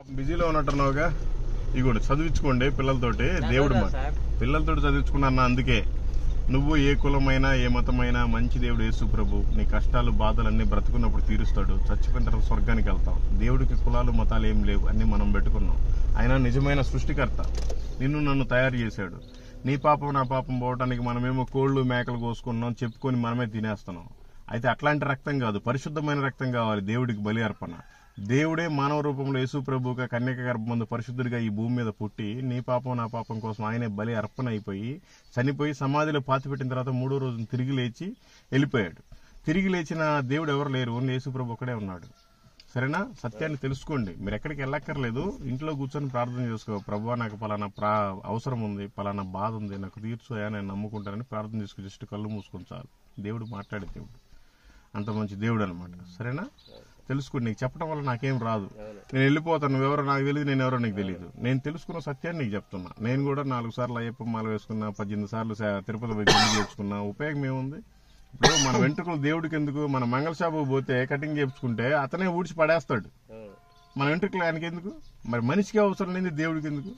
బిజీలో ఉన్నట్టున్నావుగా ఇగోండి చదివించుకోండి పిల్లలతోటి దేవుడు మాట సార్ పిల్లలతోటి చదివించుకున్నా అందుకే నువ్వు ఏ కులమైనా ఏ మతమైనా మంచి దేవుడు యేసు ప్రభు నీ కష్టాలు బాధలన్నీ బ్రతుకున్నప్పుడు తీరుస్తాడు చచ్చిపోయిన తర్వాత స్వర్గానికి వెళ్తాం దేవుడికి కులాలు మతాలు ఏం లేవు అన్ని మనం పెట్టుకున్నాం ఆయన నిజమైన సృష్టికర్త నిన్ను నన్ను తయారు చేశాడు నీ పాపం నా పాపం పోవడానికి మనమేమో కోళ్ళు మేకలు కోసుకున్నాం చెప్పుకొని మనమే తినేస్తున్నాం అయితే అట్లాంటి రక్తం కాదు పరిశుద్ధమైన రక్తం కావాలి దేవుడికి బలి అర్పణ దేవుడే మానవ రూపంలో యేసు ప్రభుగా కన్యక గర్భమందు పరిశుద్ధుడిగా ఈ భూమి మీద పుట్టి నీ పాపం నా పాపం కోసం ఆయనే బలి అర్పణ అయిపోయి చనిపోయి సమాధిలో పాతిపెట్టిన తర్వాత మూడో రోజున తిరిగి లేచి వెళ్ళిపోయాడు తిరిగి లేచిన దేవుడు ఎవరు లేరు ఓన్లీ యేసు ప్రభు ఒక్కడే ఉన్నాడు సరేనా సత్యాన్ని తెలుసుకోండి మీరు ఎక్కడికి వెళ్ళక్కర్లేదు ఇంట్లో కూర్చొని ప్రార్థన చేసుకో ప్రభు నాకు పలానా ప్రా అవసరం ఉంది పలానా బాధ ఉంది నాకు తీర్చోయా నేను నమ్ముకుంటానని ప్రార్థన చేసుకో జస్ట్ కళ్ళు మూసుకొని చాలు దేవుడు మాట్లాడే దేవుడు అంత మంచి దేవుడు అనమాట సరేనా తెలుసుకోండి నీకు చెప్పడం వల్ల నాకేం రాదు నేను వెళ్ళిపోతాను నువ్వెవరో నాకు తెలియదు నేను ఎవరో నీకు తెలియదు నేను తెలుసుకున్న సత్యాన్ని నీకు చెప్తున్నా నేను కూడా నాలుగు సార్లు అయ్యప్ప మాల వేసుకున్నా పద్దెనిమిది సార్లు సా- తిరుపతి పోయి గుండు చేసుకున్నా ఉపయోగం ఏముంది ఇప్పుడు మన వెంట్రుకలు దేవుడికి ఎందుకు మన మంగళ షాపుకి పోతే కటింగ్ చేయించుకుంటే అతనే ఊడ్చి పడేస్తాడు అవును. మన వెంట్రుకలు ఆయనకి ఎందుకు మరి మనిషికి అవసరం లేని దేవుడికి ఎందుకు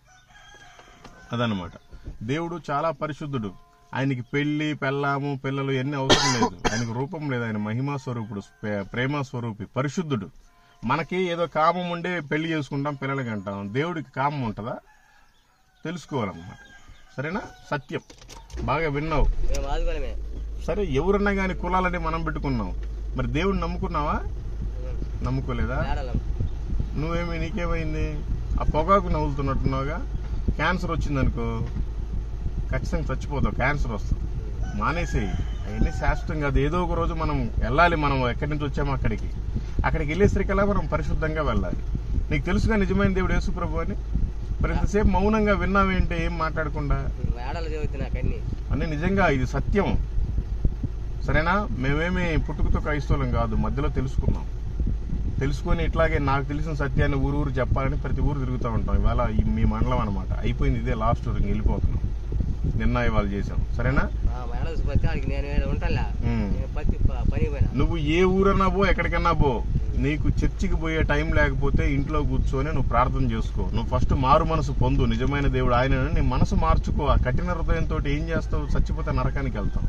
అదనమాట దేవుడు చాలా పరిశుద్ధుడు ఆయనకి పెళ్లి పెళ్ళాము పిల్లలు ఎన్ని అవసరం లేదు ఆయనకు రూపం లేదు ఆయన మహిమా స్వరూపుడు ప్రే- ప్రేమ స్వరూపి పరిశుద్ధుడు మనకి ఏదో కామం ఉండే పెళ్లి చేసుకుంటాం పిల్లలకి అంటాం దేవుడికి కామం ఉంటుందా తెలుసుకోవాలన్నమాట సరేనా సత్యం బాగా విన్నావు మేము ఆదుకోలేమే సరే ఎవరన్నా కానీ కులాలని మనం పెట్టుకున్నాం మరి దేవుడిని నమ్ముకున్నావా నమ్ముకోలేదా మేడలం నువ్వేమి నీకేమైంది ఆ పొగాకు నవ్వులుతున్నట్టున్నావుగా క్యాన్సర్ వచ్చిందనుకో ఖచ్చితంగా చచ్చిపోతావు క్యాన్సర్ వస్తుంది మానేసేయి అవన్నీ శాశ్వతం కాదు ఏదో ఒక రోజు మనం వెళ్ళాలి మనం ఎక్కడి నుంచి వచ్చామో అక్కడికి అక్కడికి వెళ్ళేసరికల్లా మనం పరిశుద్ధంగా వెళ్ళాలి నీకు తెలుసుగా నిజమైన దేవుడు యేసు ప్రభు అని మరి ఇంతసేపు మౌనంగా విన్నావేంటి ఏం మాట్లాడకుండా మేడలు చదువుతున్నా కన్నీ అన్నీ నిజంగా ఇది సత్యం సరేనా మేమేమి పుట్టుకతో క్రైస్తవులం కాదు మధ్యలో తెలుసుకున్నాం తెలుసుకొని ఇట్లాగే నాకు తెలిసిన సత్యాన్ని ఊరు ఊరు చెప్పాలని ప్రతి ఊరు తిరుగుతూ ఉంటాం ఇవాళ ఈ మీ మండలం అనమాట అయిపోయింది ఇదే లాస్ట్ ఊరికి వెళ్ళిపోతున్నాం నిన్న ఇవాళ చేసాం సరేనా ఆ మేడలు పత్తి ఆడికి నేను ఏడ ఉంటాలా ఉమ్. నేను పత్తి ప- పనికి పోయినా నువ్వు ఏ ఊరన్నా పో ఎక్కడికన్నా పో నీకు చర్చికి పోయే టైం లేకపోతే ఇంట్లో కూర్చొని నువ్వు ప్రార్థన చేసుకో నువ్వు ఫస్ట్ మారు మనసు పొందు నిజమైన దేవుడు ఆయన నీ మనసు మార్చుకో ఆ కఠిన హృదయంతో ఏం చేస్తావు చచ్చిపోతే నరకానికి వెళ్తావు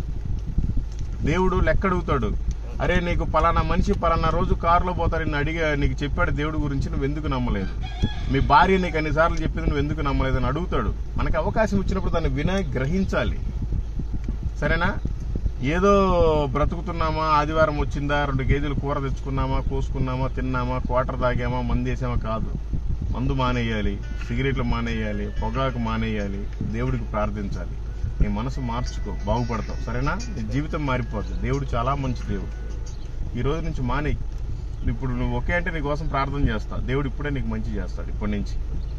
దేవుడు లెక్క అడుగుతాడు అరే నీకు పలానా మనిషి పలానా రోజు కారులో పోతాడు నిన్ను అడిగా నీకు చెప్పాడు దేవుడి గురించి నువ్వు ఎందుకు నమ్మలేదు మీ భార్య నీకు అన్నిసార్లు చెప్పింది నువ్వు ఎందుకు నమ్మలేదు అని అడుగుతాడు మనకి అవకాశం ఇచ్చినప్పుడు దాన్ని విన గ్రహించాలి సరేనా ఏదో బ్రతుకుతున్నామా ఆదివారం వచ్చిందా రెండు కేజీలు కూర తెచ్చుకున్నామా కోసుకున్నామా తిన్నామా క్వార్టర్ తాగామా మందు వేసామా కాదు మందు మానేయాలి సిగరెట్లు మానేయాలి పొగాకు మానేయాలి దేవుడికి ప్రార్థించాలి నీ మనసు మార్చుకో బాగుపడతావు సరేనా నీ జీవితం మారిపోతుంది దేవుడు చాలా మంచి దేవుడు ఈ రోజు నుంచి మానేయి ఇప్పుడు నువ్వు ఒకే అంటే నీ కోసం ప్రార్థన చేస్తా దేవుడు ఇప్పుడే నీకు మంచి చేస్తాడు ఇప్పటి నుంచి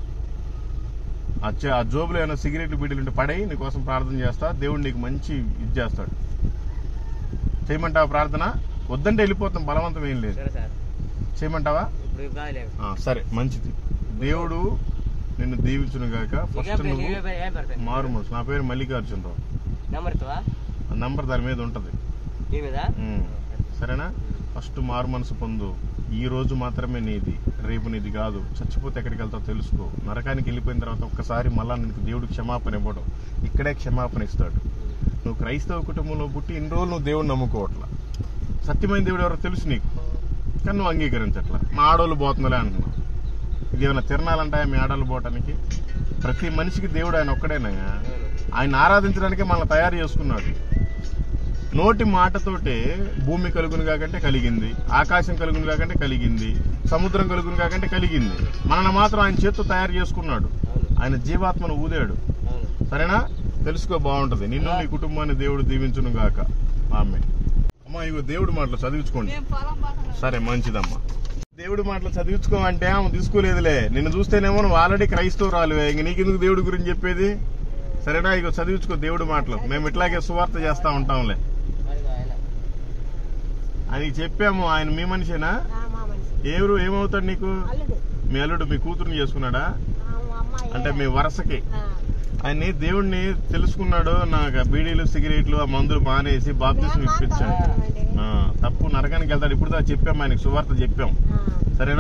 ఆ చ- ఆ జోబులో ఏమైనా సిగరెట్లు బీడీలు ఉంటే పడేయి నీ కోసం ప్రార్థన చేస్తా దేవుడు నీకు మంచి ఇది చేస్తాడు చేయమంటావా ప్రార్థన వద్దంటే వెళ్ళిపోతాం బలవంతం ఏం లేదు సరే సార్ చేయమంటావా ఇప్పుడు ఇవి కాదులే ఆ, సరే మంచిది దేవుడు నిన్ను దీవించును గాక ఫస్ట్ నీకేం నువ్వు నీవే పేరు- ఏం పెడతావు మారు మనసు నా పేరు మల్లికార్జునరావు నెంబర్ ఇస్తావా ఆ నంబర్ దాని మీద ఉంటది ఈ మీద ఉమ్. సరేనా ఫస్ట్ మారు మనసు పొందు ఈ రోజు మాత్రమే నీది రేపు నీది కాదు చచ్చిపోతే ఎక్కడికి వెళ్తావు తెలుసుకో నరకానికి వెళ్ళిపోయిన తర్వాత ఒక్కసారి మళ్ళా నీకు దేవుడు క్షమాపణ ఇవ్వడం ఇక్కడే క్షమాపణ ఇస్తాడు నువ్వు క్రైస్తవ కుటుంబంలో పుట్టి ఇన్ని రోజులు నువ్వు దేవుడు నమ్ముకోవట్లా సత్యమైన దేవుడు ఎవరో తెలుసు నీకు కానీ నువ్వు అంగీకరించట్లా మా ఆడోళ్ళు పోతుందిలే అంటున్నావు ఇది ఏమైనా తిరణాలంటాయా మీ ఆడోళ్ళు పోవటానికి ప్రతి మనిషికి దేవుడు ఆయన ఒక్కడేనయ్యా ఆయన ఆరాధించడానికే మనల్ని తయారు చేసుకున్నాడు నోటి మాటతోటే భూమి కలుగును కాకంటే కలిగింది ఆకాశం కలుగును కాకంటే కలిగింది సముద్రం కలుగును కాకంటే కలిగింది మనల్ని మాత్రం ఆయన చేత్తో తయారు చేసుకున్నాడు అవును ఆయన జీవాత్మను ఊదాడు అవును సరేనా తెలుసుకో బాగుంటది నిన్ను నీ కుటుంబాన్ని దేవుడు దీవించును గాక ఆమె అమ్మా ఇగో దేవుడి మాటలు చదివించుకోండి సరే మంచిదమ్మా దేవుడి మాటలు చదివించుకోమంటే ఆమె తీసుకోలేదులే నిన్ను చూస్తేనేమో నువ్వు ఆల్రెడీ క్రైస్తవురాలువే ఇంక నీకెందుకు దేవుడి గురించి చెప్పేది సరేనా ఇగో చదివించుకో దేవుడి మాటలు మేము ఇట్లాగే సువార్త చేస్తా ఉంటాంలే అదిగో ఆయన ఆయనకి చెప్పాము ఆయన మీ మనిషేనా ఆ, మా మనిషి ఎవరు ఏమవుతాడు నీకు అల్లుడు మీ అల్లుడు మీ కూతురుని చేసుకున్నాడా ఆ, మా అమ్మాయి అంటే మీ వరసకి ఆ, ఆయన్ని దేవుణ్ణి తెలుసుకున్నాడు నాకు బీడీలు సిగరెట్లు ఆ మందులు మానేసి బాప్తిసం ఇప్పించాడు ఆ, తప్పు నరకానికి వెళ్తాడు ఇప్పుడు దా చెప్పాం ఆయనకి సువార్త చెప్పాం ఆ, సరేనా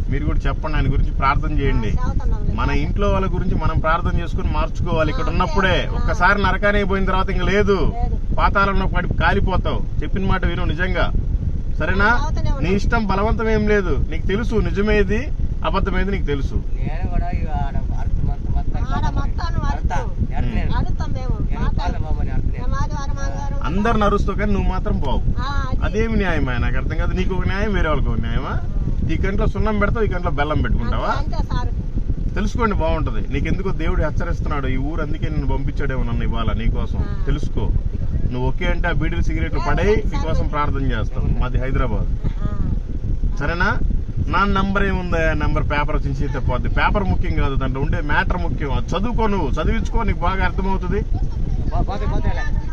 మీరు కూడా చెప్పండి ఆయన గురించి ప్రార్థన చేయండి చదువుతున్నాంలే. మన ఇంట్లో వాళ్ళ గురించి మనం ప్రార్థన చేసుకుని మార్చుకోవాలి ఇక్కడ ఉన్నప్పుడే ఒక్కసారి నరకానికి పోయిన తర్వాత ఇంక లేదు లేదు. పాతాళంలో పడి కాలిపోతావు చెప్పిన మాట విను నిజంగా సరేనా నీ ఇష్టం బలవంతం ఏం లేదు నీకు తెలుసు నిజమేది అబద్ధమేది నీకు తెలుసు నేను కూడా ఇక ఆడ అర్థం మొత్తం మొత్తం ఆడ మొత్తాన్ని అర్థం అడుగుతాం. ఎడతలేను అడుగుతాం మేము నేను మాట్లాడు. పాల బాబుని అర్థలేదు మేము ఆదివారం ఆదివారం అందరు నరుస్తూ కానీ నువ్వు మాత్రం పోవు ఆ, అది. అదేమి న్యాయమా నాకు అర్థం కాదు నీకు ఒక న్యాయం వేరే వాళ్ళకి ఒక న్యాయమా ఈ గంటలో సున్నం పెడతావు ఈ గంటలో బెల్లం పెట్టుకుంటావా అంతే సార్ తెలుసుకోండి బాగుంటది నీకెందుకో దేవుడు హెచ్చరిస్తున్నాడు ఈ ఊరు అందుకే నేను పంపించాడేమో నన్ను ఇవాళ నీకోసం తెలుసుకో నువ్వు ఓకే అంటే ఆ బీడీలు సిగరెట్లు పడే నీకోసం ప్రార్థన చేస్తాం మాది హైదరాబాద్ ఆ. సరేనా నా నంబర్ ఏముందా నంబర్ పేపర్ వచ్చి పోద్ది పేపర్ ముఖ్యం కాదు దాంట్లో ఉండే మ్యాటర్ ముఖ్యం అది చదువుకో నువ్వు చదివించుకో నీకు బాగా అర్థమవుతుంది పోతే పోతే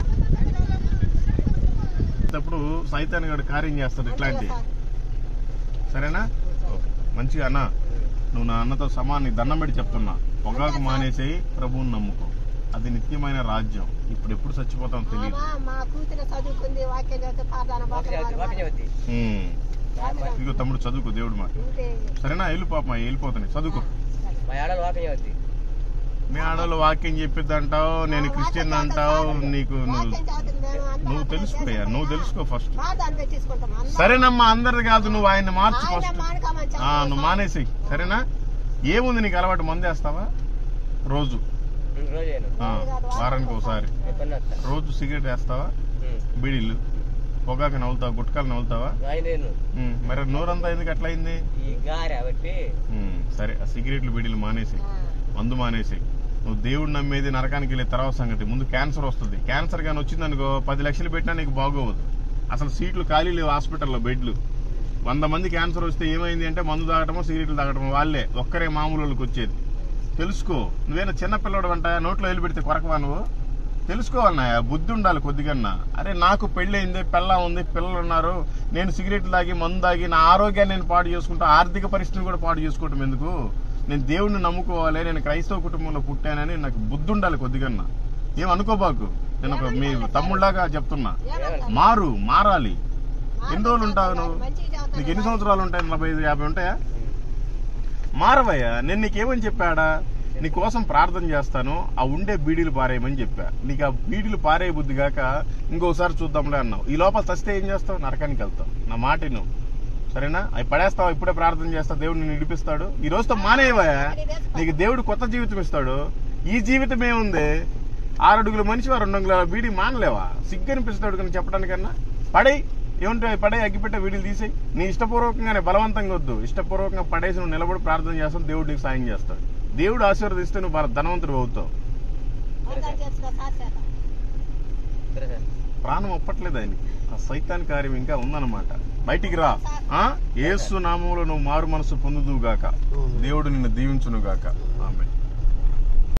అప్పుడు సైతాన్ గడు కార్యం చేస్తాడు అంతే ఇట్లాంటి సార్. సరేనా ఓకే. మంచిగా అన్న నువ్వు నా అన్నతో సమాన్ని దండం పెట్టి చెప్తున్నా పొగాకు మానేసేయి ప్రభువుని నమ్ముకో అది నిత్యమైన రాజ్యం ఇప్పుడు ఎప్పుడు చచ్చిపోతాం తెలియదు ఆమా, మా కూతురు చదువుకుంది వాక్యం చదివితే పాదాన వాకింగ్ చదువుతుంది వాకింగ్ చదువుతుంది ఉమ్. ఇదిగో తమ్ముడు చదువుకో దేవుడు మాట ఉంటే సరేనా వెళ్ళి పాప వెళ్ళిపోతాను చదువుకో మా ఆడలు వాకింగ్ చదువుతుంది మీ ఆడవాళ్ళు వాక్యం చెప్పిద్ది అంటావు నేను క్రిస్టియన్ అంటావు నీకు నువ్వు వాక్యం చదువుతుంది మేము అందరం నువ్వు తెలుసుకోయా నువ్వు తెలుసుకో ఫస్ట్ బాధాన్ని పెట్టించుకుంటాం అందరం. సరేనమ్మా అందరిది కాదు నువ్వు ఆయన మార్చు ఆయన ఫస్ట్ మానుకోమని ఆ, చెప్పాలి నువ్వు సార్. మానేసి సరేనా ఏముంది నీకు అలవాటు మందేస్తావా రోజు రోజు నేను ఆ, వారానికి ఒకసారి ఎప్పుడు వస్తా రోజు సిగరెట్ వేస్తావా బీడీలు పొగాకు నవ్వుతావా గుట్కాలు నవ్వుతావా ఆయన నేను ఉమ్, మరి నోరంతా ఎందుకు అట్లా అయింది ఈ గారి బట్టి ఉమ్, సరే ఆ సిగరెట్లు బీడీలు మానేసి ఆ. మందు మానేసి నువ్వు దేవుడు నమ్మేది నరకానికి వెళ్ళే తర్వాత సంగతి ముందు క్యాన్సర్ వస్తుంది క్యాన్సర్ కానీ వచ్చిందనుకో పది లక్షలు పెట్టినా నీకు బాగోవద్దు అసలు సీట్లు ఖాళీ లేవు హాస్పిటల్లో బెడ్లు వంద మంది క్యాన్సర్ వస్తే ఏమైంది అంటే మందు తాగటమో సిగరెట్లు తాగటమో వాళ్ళే ఒక్కరే మామూలు వాళ్ళకి వచ్చేది తెలుసుకో నువ్వేనా చిన్న పిల్లడు అంట నోట్లో వెళ్ళి పెడితే కొరకవా నువ్వు తెలుసుకోవాలన్నాయా బుద్ధి ఉండాలి కొద్దిగన్నా అరే నాకు పెళ్ళయింది పిల్ల ఉంది పిల్లలు ఉన్నారు నేను సిగరెట్లు తాగి మందు తాగి నా ఆరోగ్యాన్ని నేను పాడు చేసుకుంటా ఆర్థిక పరిస్థితిని కూడా పాడు చేసుకోవటం ఎందుకు నేను దేవుడిని నమ్ముకోవాలి నేను క్రైస్తవ కుటుంబంలో పుట్టానని నాకు బుద్ధి ఉండాలి కొద్దిగన్నా ఏం అనుకోబాకు నేను ఒక మీ తమ్ముళ్ళలాగా చెప్తున్నా ఏమంటారు? మారు మారాలి ఎన్ని రోజులు ఉంటావు నువ్వు మంచిగా చదువుతాడు. నీకు ఎన్ని సంవత్సరాలు ఉంటాయి నలభై ఐదు యాభై ఉంటాయా మారవయ్యా నేను నీకేమని చెప్పాడా నీ కోసం ప్రార్థన చేస్తాను ఆ ఉండే బీడీలు పారేయమని చెప్పా నీకు ఆ బీడీలు పారే బుద్ధి కాక ఇంకోసారి చూద్దాంలే అన్నావు ఈ లోపల చస్తే ఏం చేస్తావు నరకానికి వెళ్తావు నా మాట నువ్వు సరేనా అవి పడేస్తావు ఇప్పుడే ప్రార్థన చేస్తావు దేవుడు నిన్ను నిడిపిస్తాడు ఈ రోజుతో మానేవయ్యా నీకు దేవుడు కొత్త జీవితం ఇస్తాడు ఈ జీవితం ఏముంది ఆరు అడుగుల మనిషి రెండు అడుగుల బీడీ మానలేవా సిగ్గు అనిపిస్తాడు కానీ చెప్పడానికన్నా పడేయ్ ఏముంటే పడే అగ్గిపెట్టే వీడియోలు తీసేయి నీ ఇష్టపూర్వకంగానే బలవంతంగా వద్దు ఇష్టపూర్వకంగా పడేసి నువ్వు నిలబడి ప్రార్థన చేస్తావు దేవుడు నీకు సాయం చేస్తాడు దేవుడు ఆశీర్వదిస్తే నువ్వు బాగా ధనవంతుడు అవుతావు అందరం చేసుకున్న సార్ చేత. సరే సార్ ప్రాణం ఒప్పట్లేదు ఆయనకి ఆ సైతాన్ కార్యం ఇంకా ఉందన్నమాట బయటికి రా ఆ ఏసు నామంలో నువ్వు మారు మనసు పొందుదుగాక దేవుడు నిన్ను దీవించును గాక ఆమె